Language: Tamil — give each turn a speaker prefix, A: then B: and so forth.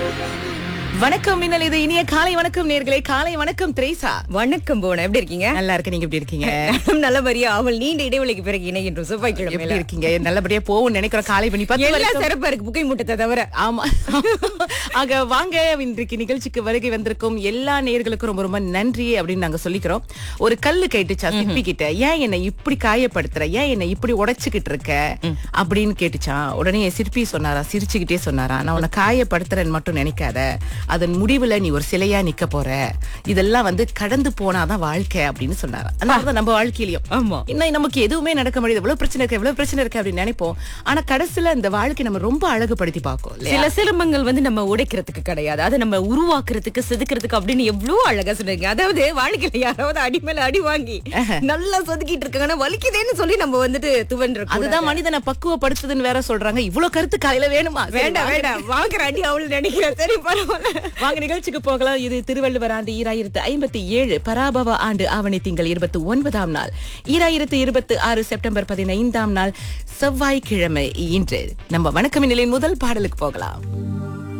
A: வணக்கம் மின்னல் இது இனிய காலை வணக்கம் நேர்களே காலை வணக்கம் திரேசா
B: வணக்கம் போன எப்படி இருக்கீங்க
A: நல்லா இருக்கு நீங்க எப்படி இருக்கீங்க
B: நல்லபடியா அவள் நீண்ட இடைவெளிக்கு பிறகு இணைகின்றோம்
A: எப்படி
B: செவ்வாய்க்கிழமை
A: இருக்கீங்க நல்லபடியா போகும் நினைக்கிறோம் காலை பண்ணி பத்து
B: எல்லாம்
A: வரைக்கும்.
B: சிறப்பா இருக்கு புகை மூட்டத்தை தவிர
A: ஆமா ஆக வாங்க இன்றைக்கு நிகழ்ச்சிக்கு வருகை வந்திருக்கும் எல்லா நேயர்களுக்கும் ரொம்ப ரொம்ப நன்றி அப்படின்னு நாங்க சொல்லிக்கிறோம் ஒரு கல்லு கேட்டுச்சா சிப்பி கிட்ட ஏன் என்னை இப்படி காயப்படுத்துற ஏன் என்னை இப்படி உடைச்சுக்கிட்டு இருக்க அப்படின்னு கேட்டுச்சான் உடனே என் சிற்பி சொன்னாரா சிரிச்சுக்கிட்டே சொன்னாரா நான் உன்னை காயப்படுத்துறேன்னு மட்டும் நினைக்காத அதன் முடிவுல நீ ஒரு சிலையா நிக்க போற இதெல்லாம் வந்து கடந்து போனாதான் வாழ்க்கை அப்படின்னு சொன்னாரா அதான் நம்ம வாழ்க்கையிலயும்
B: ஆமா.
A: இன்னும் நமக்கு எதுவுமே நடக்க முடியாது எவ்வளவு பிரச்சனை இருக்கு எவ்வளவு பிரச்சனை இருக்கு அப்படின்னு நினைப்போம் ஆனா கடைசியில இந்த வாழ்க்கை நம்ம ரொம்ப அழகுபடுத்தி பார்க்கும் இல்லையா?
B: சில சிரமங்கள் வந்து நம்ம உடைக்கிறதுக்கு கிடையாது அதை நம்ம உருவாக்குறதுக்கு செதுக்கிறதுக்கு அப்படின்னு எவ்வளவு அழகா சொல்றீங்க அதாவது வாழ்க்கையில யாராவது அடி மேல அடி வாங்கி நல்லா சொதுக்கிட்டு இருக்காங்கன்னா வலிக்குதேன்னு சொல்லி நம்ம வந்துட்டு துவண்டிருக்கோம்
A: அதுதான் மனிதனை பக்குவப்படுத்துதுன்னு வேற சொல்றாங்க இவ்வளவு கருத்து காலையில வேணுமா சரி,
B: வேண்டாம்
A: வாங்க.
B: வேண்டாம் வாங்குற அடி அவள் நினைக்கிறேன் சரி பரவாயில்ல
A: வாங்க நிகழ்ச்சிக்கு போகலாம் இது திருவள்ளுவர் ஆண்டு ஈராயிரத்து ஐம்பத்தி ஏழு பராபவ ஆண்டு ஆவணி திங்கள் இருபத்தி ஒன்பதாம் நாள் ஈராயிரத்து இருபத்தி ஆறு செப்டம்பர் பதினைந்தாம் நாள் செவ்வாய்க்கிழமை இன்று நம்ம வணக்கம் நிலையின் முதல் பாடலுக்கு போகலாம்